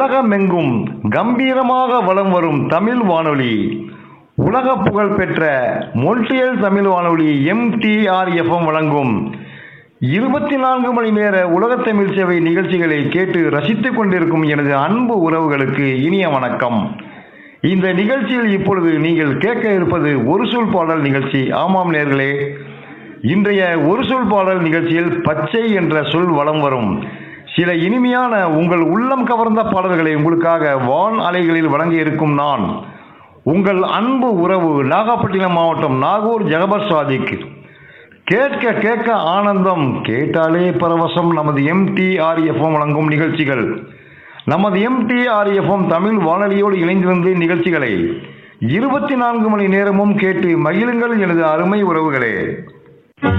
உலகமெங்கும் கம்பீரமாக வலம் வரும் தமிழ் வானொலி உலக புகழ் பெற்ற மொல்டியல் தமிழ் வானொலி எம்டிஆர்எஃப்எம் வழங்கும் இருபத்தி நான்கு மணி நேர உலகத் தமிழ் சேவை நிகழ்ச்சிகளை கேட்டு ரசித்துக் கொண்டிருக்கும் எனது அன்பு உறவுகளுக்கு இனிய வணக்கம் இந்த நிகழ்ச்சியில் இப்பொழுது நீங்கள் கேட்க இருப்பது ஒரு சொல் பாடல் நிகழ்ச்சி ஆமாம் நேர்களே இன்றைய ஒரு சொல் பாடல் நிகழ்ச்சியில் பச்சை என்ற சொல் வலம் வரும் சில இனிமையான உங்கள் உள்ளம் கவர்ந்த பாடல்களை உங்களுக்காக வான் அலைகளில் வழங்க இருக்கும் நான் உங்கள் அன்பு உறவு நாகப்பட்டினம் மாவட்டம் நாகூர் ஜகபர் சாதிக் கேட்க கேட்க ஆனந்தம் கேட்டாலே பரவசம் நமது எம்டிஆர்எஃப்எம் வழங்கும் நிகழ்ச்சிகள் நமது எம்டிஆர்எஃப்எம் தமிழ் வானொலியோடு இணைந்திருந்து நிகழ்ச்சிகளை இருபத்தி நான்கு மணி நேரமும் கேட்டு மகிழுங்கள் எனது அருமை உறவுகளே